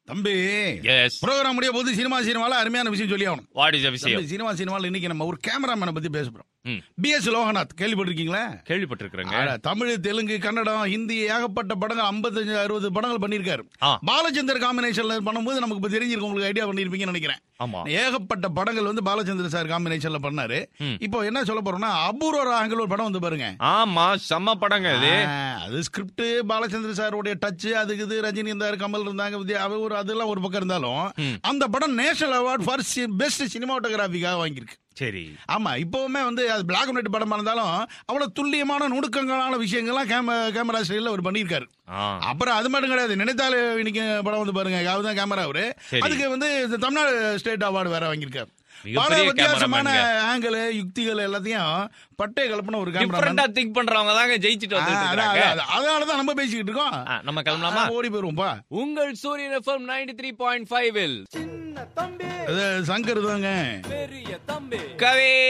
தம்பி S program முடிய போது சினிமா சினிமால அருமையான விஷயம் சொல்லி ஆகணும் வாட் இஸ் விஷயம் தம்பி, சினிமா சினிமால இன்னைக்கு நம்ம ஒரு கேமராமேனை பத்தி பேச போறோம் ம். பி எஸ் லோகநாத் கேள்விப்பட்டிருக்கீங்களா கேள்விப்பட்டிருக்கிறேங்க ஆட, தமிழ் தெலுங்கு கன்னடம் ஹிந்தி ஏகப்பட்ட படங்கள் 55 அறுபது படங்கள் பண்ணியிருக்காரு ஆ. பாலச்சந்தர் காம்பினேஷன்ல பண்ணும்போது நமக்கு இப்ப தெரிஞ்சிருக்கும் உங்களுக்கு ஐடியா பண்ணிருப்பீங்கன்னு நினைக்கிறேன் ஆமா ஏகப்பட்ட படங்கள் வந்து பாலச்சந்திர சார் காம்பினேஷன்ல பண்ணாரு ம். இப்போ என்ன சொல்ல போறோம்னா அபூர்வ ராகங்கள் ஒரு படம் வந்து பாருங்க ஆமா செம்ம படங்க இது ஆ, அது ஸ்கிரிப்ட் பாலச்சந்திர சாருடைய டச் அதுக்கு இது ரஜினி இருந்தாரு கமல் இருந்தாங்க வித்யா அவ ஒரு அதெல்லாம் ஒரு பக்கம் இருந்தாலும் ம். அந்த படம் நேஷனல் அவார்ட் ஃபார் பெஸ்ட் சினிமாட்டோகிராஃபிக்காக வாங்கியிருக்கு சரி ஆமா இப்பவுமே வந்து அது பிளாக் அண்ட் ஒயிட் படமா இருந்தாலும் அவ்வளவு துல்லியமான நுணுக்கங்களான விஷயங்கள்லாம் கேம கேமரா ஸ்டைல அவர் பண்ணியிருக்காரு ஆ அப்புறம் அது மட்டும் கிடையாது நினைத்தாலே இன்னைக்கு படம் வந்து பாருங்க அவர்தான் கேமரா அவரு சரி. அதுக்கு வந்து இந்த தமிழ்நாடு ஸ்டேட் அவார்டு வேற வாங்கியிருக்காரு பல மிகப்பெரிய வித்தியாசமான cameraman-ங்க. ஆங்கிள் யுக்திகள் எல்லாத்தையும் பட்டே கலப்பின ஒரு கேமரா டிஃபரெண்டா திங்க் பண்றவங்க தாங்க ஜெயிச்சிட்டு வந்துட்டு அதனாலதான் நம்ம பேசிக்கிட்டு இருக்கோம் ஆ, நம்ம கிளம்பலாமா ஆ, ஓடி போயிருவோம்ப்பா உங்கள் Suryan FM ninety three point five சின்ன தம்பி அது சங்கர் தாங்க பெரிய தம்பி கவே